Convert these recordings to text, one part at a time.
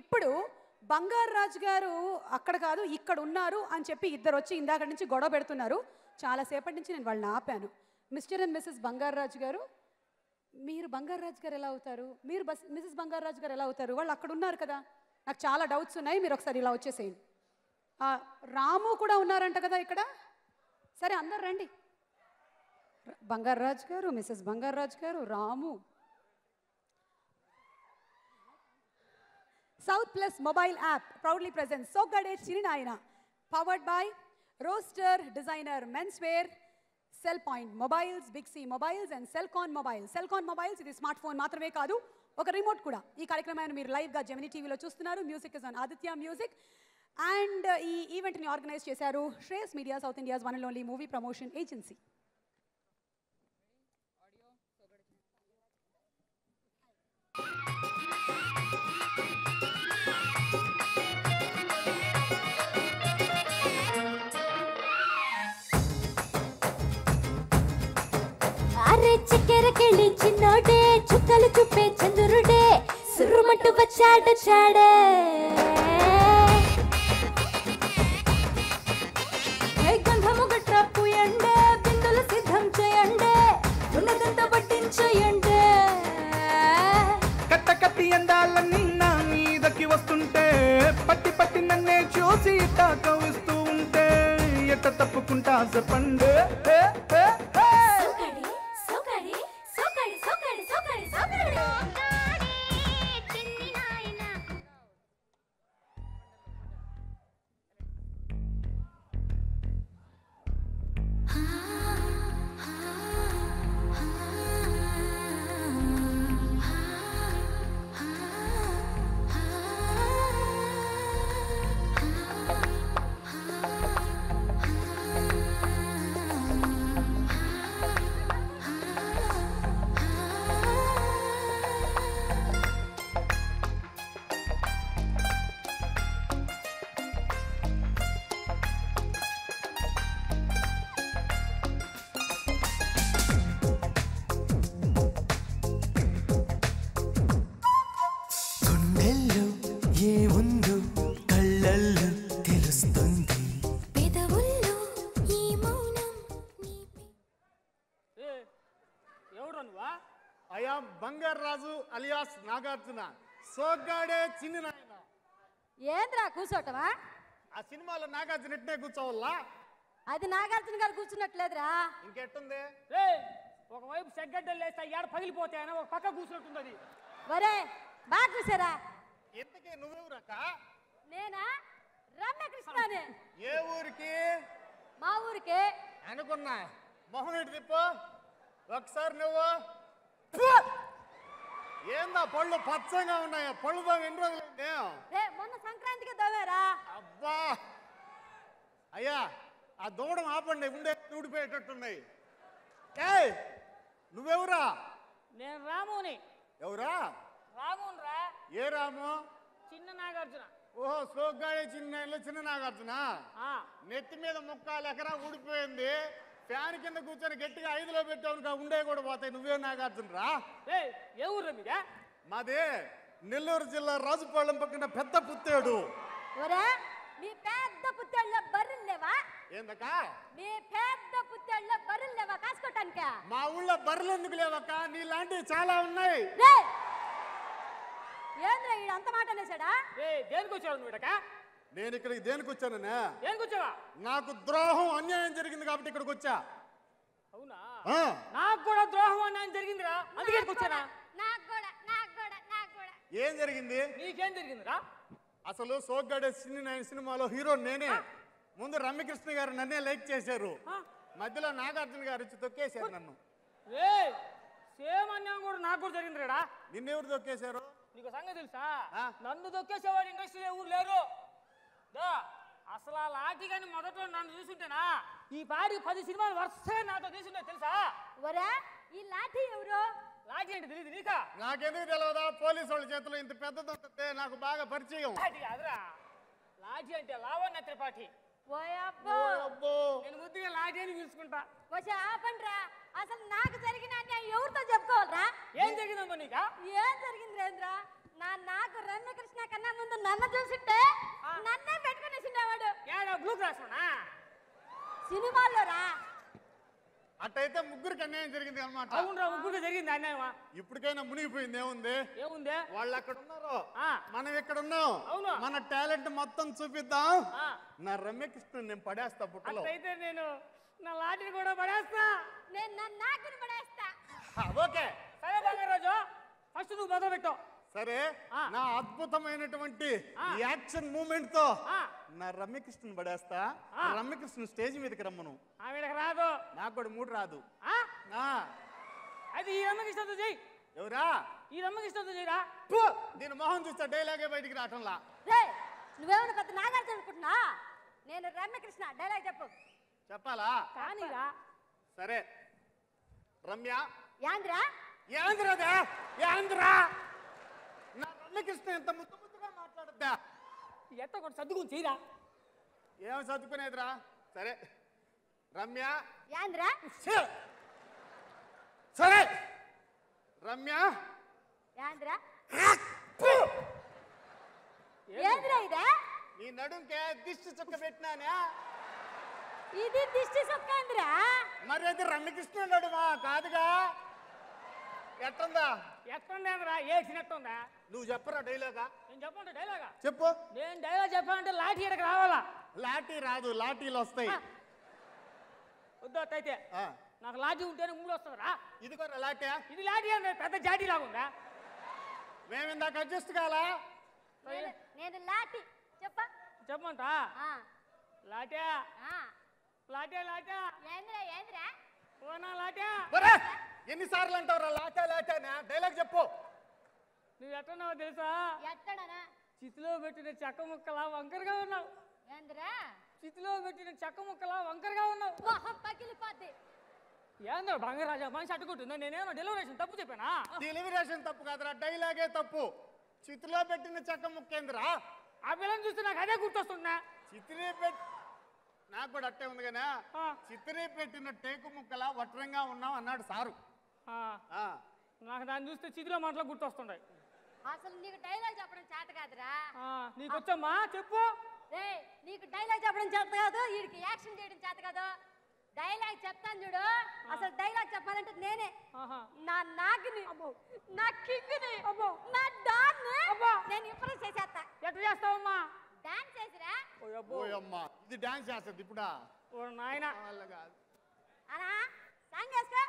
ఇప్పుడు బంగారు రాజు గారు అక్కడ కాదు ఇక్కడ ఉన్నారు అని చెప్పి ఇద్దరు వచ్చి ఇందాక నుంచి గొడవ పెడుతున్నారు చాలాసేపటి నుంచి నేను వాళ్ళని ఆపాను mister and missus Bangaru Raju గారు మీరు బంగారు రాజు గారు ఎలా అవుతారు మీరు బస్ మిస్సెస్ బంగారు రాజు గారు ఎలా అవుతారు వాళ్ళు అక్కడ ఉన్నారు కదా నాకు చాలా డౌట్స్ ఉన్నాయి మీరు ఒకసారి ఇలా వచ్చేసేయండి ఆ, రాము కూడా ఉన్నారంట కదా ఇక్కడ సరే అందరు రండి ర- బంగారు రాజు గారు missus Bangaru Raju garu Ramu south plus mobile app proudly present Soggade Chinninayana powered by Roaster designer men's wear Cell Point mobiles Big C mobiles and Celkon mobiles Celkon mobiles ఇది స్మార్ట్ ఫోన్ మాత్రమే కాదు ఒక రిమోట్ కూడా ఈ కార్యక్రమాన్ని మీరు లైవ్గా జెమిని టీవీలో చూస్తున్నారు music is on Aditya Music and ఈ ఈవెంట్ని ఆర్గనైజ్ చేశారు Shreyas Media South India's one and only movie promotion agency అరే చక్కెరకెళ్ళి చిన్నోడే చుక్కలు చూపే చంద్రుడే సుర్రుమంటూ వచ్చాడు చాడే హే గంధము గట్ర పూయండే బిందులు సిద్ధం చేయండే ఉన్నదంతా పట్టించేయండే కట్ట కట్టి అందాలన్నీ నా మీదకి వస్తుంటే పట్టి పట్టి నన్నే చూసి ఇట్టా కవిస్తూ ఉంటే ఎట్ట తప్పుకుంటా చెప్పండి హే, హే, హే. సోకడి సోకడి సోకడి సోకడి సోకడి సోకడి గుండెల్లో ఏముందో కళ్ళల్లో తెలుస్తుంది పెదవుల్లో ఈ మౌనం నీ ఎవడు నువ్వా అయా బంగారు రాజు అలియాస్ నాగార్జున సోగ్గాడే చిన్ని నాయన ఏంద్రా కూర్చోటమా ఆ సినిమాలో నాగార్జున ఎట్నే కూర్చోవాలా అది నాగార్జున గారు కూర్చున్నట్లేదురా ఇంకెట్టుంది రే ఒకవైపు సెగ్గడ్డలు లేస్తే ఏడ పగిలిపోతాయని ఒక పక్క కూర్చున్నట్టుంది అది ఒరే బాగా చూసారా ఇంతకీ నువ్వెవరక్క నేనా రమ్యకృష్ణని ఏ ఊరికి మా ఊరికి అనుకున్నా మొహం ఇటు తిప్పు ఒకసారి నువ్వు ఏందా పళ్ళు పచ్చగా ఉన్నాయా పళ్ళు బాగా ఎన్ని రోజులైంది రే మొన్న సంక్రాంతికి దవ్వారా అబ్బా అయ్యా ఆ దూడం ఆపండి ఉండే ఊడిపోయేటట్టున్నాయి ఏయ్ నువ్వెవరా నేను రాముని ఎవరా రాముని రా ఏ రాము చిన్న నాగార్జున ఓహో సోగ్గాడే చిన్న ఇల్లు చిన్న నాగార్జున ఆ, నెత్తి మీద ముక్కాలు ఎకరా ఊడిపోయింది ఫ్యాన్ కింద కూర్చొని గట్టిగా ఐదులో పెట్టావు ఉండే కూడా పోతాయి నువ్వే నాగార్జున రా రే ఏ ఊర్రా మీదే మాది నెల్లూరు జిల్లా రాజుపాలెం పక్కన పెద్ద పుత్తేడు ఒరే మీ పెద్ద పుత్తేళ్ళ బర్రెలు లేవా ఏందక్క మీ పెద్ద పుత్తేళ్ళ బర్రెలు లేవా కాసుకోటానిక మా ఊళ్ళో బర్రెలు ఎందుకు లేవక్క నీలాంటివి చాలా ఉన్నాయి రే ఏంద్రా ఈ అంత మాట అనేసాడా రే దేనికి వచ్చావు నువ్వు ఇడక నేను ఇక్కడికి దేనికి వచ్చాననే దేనికి వచ్చావా నాకు ద్రోహం అన్యాయం జరిగింది కాబట్టి ఇక్కడికి వచ్చా అవునా ఆ, నాకు కూడా ద్రోహం అన్యాయం జరిగిందిరా అందుకే ఇక్కడికి వచ్చానా నాకు కూడా నాకు కూడా నాకు కూడా ఏం జరిగింది నీకేం జరిగిందిరా అసలు సోగ్గాడే సినీ నాయన సినిమాలో హీరో నేనే ముందు రమ్యకృష్ణ గారు నన్నే లైక్ చేశారు మధ్యలో నాగార్జున గారు వచ్చి తొక్కేశారు నన్ను రే సేమ్ అన్యాయం కూడా నాకు కూడా జరిగిందిరా నిన్నెవరు తొక్కేశారు నీకు సంగతి తెలుసా ఆ? నన్ను దొక్కేసేవాడు ఇండస్ట్రీలో ఎవరు లేరు దా అసలు ఆ లాఠీ కానీ మొదట్లో నన్ను చూసుంటేనా ఈ పాడి పది సినిమాలు వరుసగా నాతో తీసుంటే తెలుసా ఒరే ఈ లాఠీ ఎవరు లాఠీ అంటే తెలియదు నీకా నాకెందుకు తెలియదా పోలీసు వాళ్ళ చేతిలో ఇంత పెద్దది ఉంటుంది నాకు బాగా పరిచయం లాఠీ కాదురా లాఠీ అంటే లావణ్య త్రిపాఠి ఓయబ్బో అబ్బో నేను ముద్దుగా లాఠీ అని పిలుచుకుంటా వచ్చి ఆపండ్రా అసలు నాకు జరిగిన అన్యాయం ఎవరితో చెప్పుకోవాలరా ఏం జరిగిందమ్మా నీకా ఏం జరిగింది రేంద్ర నా నాకు రమ్యకృష్ణ కన్నా ముందు నన్ను చూసింటే నన్నే పెట్టుకుని ఉండేవాడు ఏడా బ్లూ క్రాస్ సినిమాల్లో రా అట్టయితే ముగ్గురికి అన్యాయం జరిగింది అనమాట అవునరా ముగ్గురు జరిగింది అన్యాయమా ఇప్పటికైనా మునిగిపోయింది ఏముంది ఏముంది వాళ్ళు అక్కడ ఉన్నారు ఆ. మనం ఇక్కడ ఉన్నాం అవును. మన టాలెంట్ మొత్తం చూపిద్దాం ఆ. నా రమ్యకృష్ణ నేను పడేస్తా బుట్టలో అట్లయితే నేను నా లాటిని కూడా పడేస్తా నేను నా నాకుని పడేస్తా ఆ, ఓకే సరే బంగారాజు ఫస్ట్ నువ్వు మొదలు పెట్టు సరే ఆ. నా అద్భుతమైనటువంటి ఆ. యాక్షన్ మూమెంట్ తో ఆ. నా రమ్యకృష్ణని పడేస్తా ఆ. రమ్యకృష్ణ స్టేజ్ మీదకి రమ్మను ఆవిడకి రాదు నాకు కూడా మూడు రాదు ఆ? ఆ, అయితే ఈ రమ్మకి ఇష్టంతో చెయ్యి ఎవరా ఈ రమ్మకి ఇష్టంతో చెయ్యరా ఫు! దీని మొహం చూస్తే డైలాగే బయటికి రావటంలా రే నువ్వేమైనా పెద్ద నాగార్జున అనుకుంటున్నా నేను రమ్యకృష్ణ డైలాగ్ చెప్పు చెప్పాలా కానీరా సరే రమ్య యాంద్రా యాంధ్రదా యాంధ్ర నా రమ్యకృష్ణ ఎంత ముద్దు ముద్దుగా మాట్లాడద్దా ఎట్ట కూడా సర్దుకుని చెయ్యరా ఏం చదువుకునేదిరా సరే రమ్య యాంద్రా ఛే! సరే రమ్య యాంద్రా ఫు! ఏంద్రా ఇదే నీ నడుంకే దిష్టి చుక్క పెట్టినానే ఇది దిష్టి సొక్కేంద్రా మరి అది రమ్యకృష్ణ నడుమా కాదుగా ఎట్టుందా ఎట్టుండేంద్రా ఏడ్చినట్టుందా నువ్వు చెప్పరా డైలాగా నేను చెప్పండి డైలాగా చెప్పు నేను డైలాగ్ చెప్పాలంటే లాఠీ ఇక్కడికి రావాలా లాఠీ రాదు లాఠీలు వస్తాయి వద్దు అట్టయితే ఆ, నాకు లాఠీ ఉంటేనే మూడు వస్తుందిరా ఇదిగో రా లాఠీ ఇది లాఠీ అంటే పెద్ద జాటీ లాగా ఉందా మేము ఇందాక అడ్జస్ట్ కాలా నేను నేను లాటి చెప్ప చెప్పమంటా ఆ, లాఠీ ఆ. లాఠీ లాఠీ ఏంద్రా ఏంద్రా ఓనా లాఠీ ఒరే ఎన్నిసార్లు అంటావురా లాటా లాటానా డైలాగ్ చెప్పు నువ్వు ఎట్టున్నావో తెలుసా ఎట్టడనా చితిలో పెట్టిన చెక్క ముక్కలా వంకరగా ఉన్నావు ఏంద్రా చితిలో పెట్టిన చెక్క ముక్కలా వంకరగా ఉన్నావు మొహం పగిలిపోద్ది ఏందో బంగారాజా మనిషి అట్టుకుంటుందా నేనేమో డెలివరేషన్ తప్పు చెప్పానా డెలివరేషన్ తప్పు కాదురా డైలాగే తప్పు చితిలో పెట్టిన చెక్క ముక్కేంద్రా ఆ పిల్లని చూస్తే నాకు అదే గుర్తొస్తుందా చితిరి పెట్టి నాకు కూడా అట్టే ఉంది కానీ ఆ. చితిరి పెట్టిన టేకు ముక్కలా వట్రంగా ఉన్నాం అన్నాడు సారు ఆ, ఆ, నాకు దాన్ని చూస్తే చితిలో మాటలు గుర్తొస్తుంటాయి అసలు నీకు డైలాగ్ చెప్పడం చేత కాదురా ఆ, నీకు వచ్చమ్మా చెప్పు రే నీకు డైలాగ్ చెప్పడం చేత కాదు వీడికి యాక్షన్ చేయడం చేత కాదు డైలాగ్ చెప్తాను చూడు అసలు డైలాగ్ చెప్పాలంటే నేనే ఆహా. నా నాగిని నా కింగ్ని నా డాన్ని నేను ఇంప్రెస్ చేసేస్తా ఎట్లా చేస్తావమ్మా డాన్స్ చేసిరా ఓ అబ్బో ఓయమ్మా ఇది డాన్స్ చేస్తుంది ఇప్పుడా ఓ నాయన నా వల్ల కాదు అనా సాంగ్ వేసుకో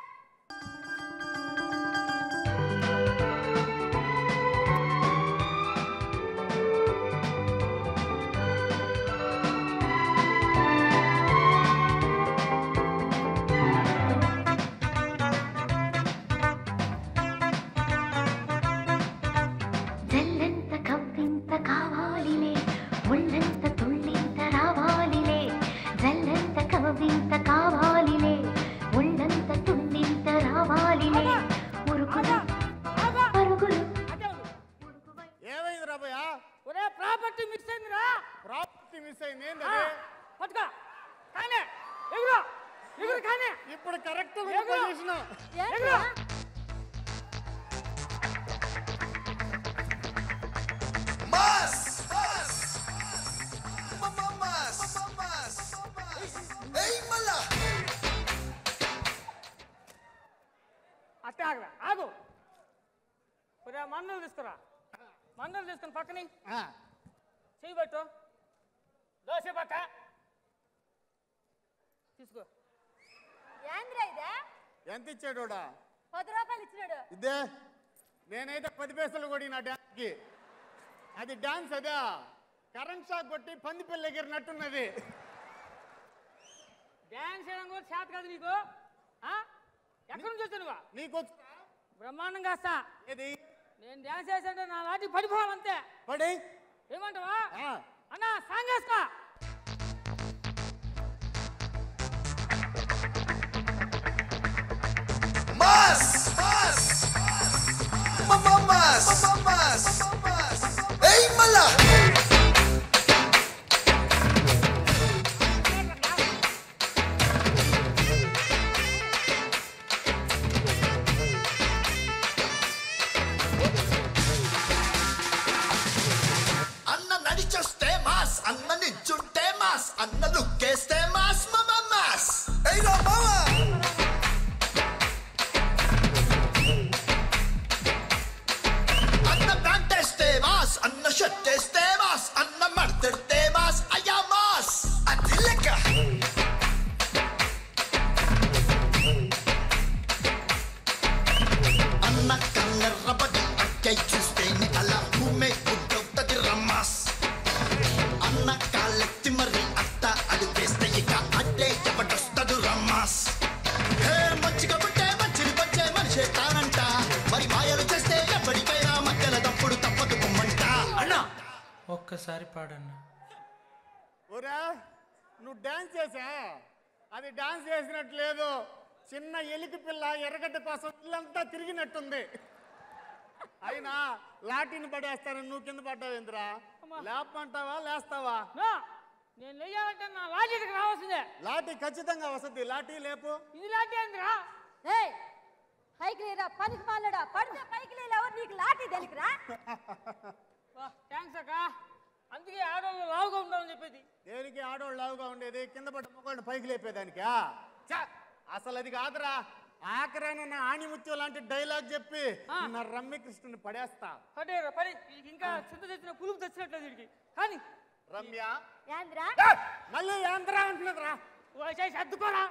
జల్లంత కవ్వింత కావాలిలే ఒళ్ళంత తుళ్ళింత రావాలిలే జల్లంత కవ్వింత కావాలిలే ఒళ్ళంత తుళ్ళింత రావాలిలే ఉరుకులు పరుగులు అదే ఉంది. ఏమైంది రాబోయా ఒరే ప్రాపర్టీ మిస్ అయిందిరా ప్రాపర్టీ మిస్ అయింది ఏంది ఆ, అది? పట్టుకో కానీ ఎగురు ఎగురు కానీ ఇప్పుడు కరెక్ట్ ఎగురు. పొజిషన్ ఎగురు Mas! Mas! Mamamas! Mamamas! Ei, mala! అట్టే ఆగరా ఆగు ఒరే మందులు తీసుకురా మందులు తీసుకుని పక్కని చెయ్యి పట్టు దోశ పట్ట తీసుకో ఏంద్రా ఇదే ఎంత ఇచ్చాడోడా పది రూపాయలు ఇచ్చినాడు ఇదే నేనైతే పది పైసలు కొడిన డాన్స్కి అది డాన్స్ అదా కరెంట్ షాక్ కొట్టి పంది పిల్ల ఎగిరినట్టున్నది డ్యాన్స్ చేయడం కూడా చేత కాదు నీకు ఆ? ఎక్కడి నుంచి వచ్చావు నువ్వు నీకు వచ్చురా? బ్రహ్మాండంగా వస్తా ఏది నేను డ్యాన్స్ చేసాంటే నా లాంటి పడిపోవాలంతే పడి ఏమంటావా ఆ, అన్నా సాంగ్ వేసుకో Mas! Mas! Mamamas! Mamamas! Ei, mala! వంకై చూస్తేనే అలా భూమే గుడ్డవుతుంది రమ్మాస్ అన్న కాళ్ళెత్తి మరి అత్త అడుగేస్తే ఇక అడ్డే ఎవడొస్తదు రమ్మాస్ హే మంచిగా పుట్టే మంచిని వచ్చే మనిషే తానంట మరి మాయలు చేస్తే ఎప్పటికైనా మధ్యల తప్పుడు తప్పదు పొమ్మంట అన్నా ఒక్కసారి పాడన్నా ఒరా నువ్వు డాన్స్ చేసా అది డాన్స్ చేసినట్టు లేదు చిన్న ఎలికి పిల్ల ఎర్రగడ్డ కోసం ఇల్లంతా తిరిగినట్టుంది అయినా లాఠీని పడేస్తానని నువ్వు కింద పడ్డావేంద్రా లేపమంటావా లేస్తావా నా, నేను వెయ్యాలంటే నా లాజిక్ రావాల్సిందే లాఠీ ఖచ్చితంగా వసతి లాఠీ లేపు ఇది లాంటి ఏందిరా ఏయ్ పైకి లేరా పనికి మాలడా పడితే పైకి లేలేవో నీకు లాఠీ తెలియకురా థ్యాంక్స్ అక్క అందుకే ఆడవాళ్ళు లావుగా ఉండాలని చెప్పేది దేనికి ఆడోళ్ళు లావుగా ఉండేది కింద పడ్డ మొక్కలను పైకి లేపేదానికా ఛ! అసలు అది కాదురా ఆఖరైన నా ఆణిముత్యం లాంటి డైలాగ్ చెప్పి నా రమ్మి కృష్ణుని పడేస్తా పడే పడి వీడికి ఇంకా చింత తెచ్చిన పులుపు తెచ్చినట్లేదు వీడికి కానీ రమ్య ఏంద్రా ఏ! మళ్ళీ ఏంద్రా అంటున్నదిరా వచ్చేసి అద్దుకోరా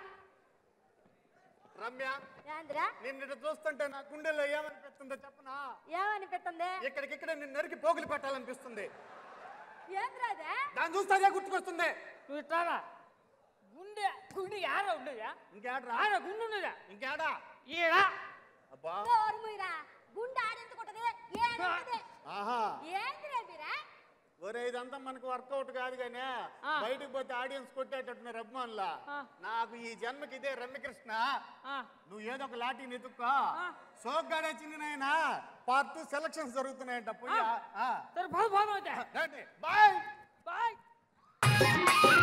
రమ్య ఏంద్రా నిన్ను ఇటు చూస్తుంటే నా గుండెల్లో ఏమనిపిస్తుందో చెప్పనా ఏమనిపిస్తుంది ఇక్కడికిక్కడ నిన్ను నరికి పోగులు పెట్టాలనిపిస్తుంది ఏంద్రా అదే దాన్ని చూస్తే అదే గుర్తుకొస్తుంది నువ్వు ఇట్లారా గుండె గుండె ఆడ ఉండేదా ఇంకేడ్రా ఆడ గుండె ఉండేదా ఇంకేడా ఈడా అబ్బా నోరుమూయరా గుండె ఆడెందుకుంటది ఏడుంటది ఆహా ఏంద్రా మీరా ఒరే ఇదంతా మనకు వర్కౌట్ కాదు కానీ బయటికి పోతే ఆడియన్స్ కొట్టేటట్టున్నారు అభిమానులా నాకు ఈ జన్మకి ఇదే రమ్యకృష్ణ ఆ, నువ్వు ఏదో ఒక లాఠీ నెతుక్కో సోగ్గాడే చిన్న పార్ట్ టూ సెలక్షన్స్ జరుగుతున్నాయంట పోయి సరే బాగా బాగా అవుతా బాయ్ బాయ్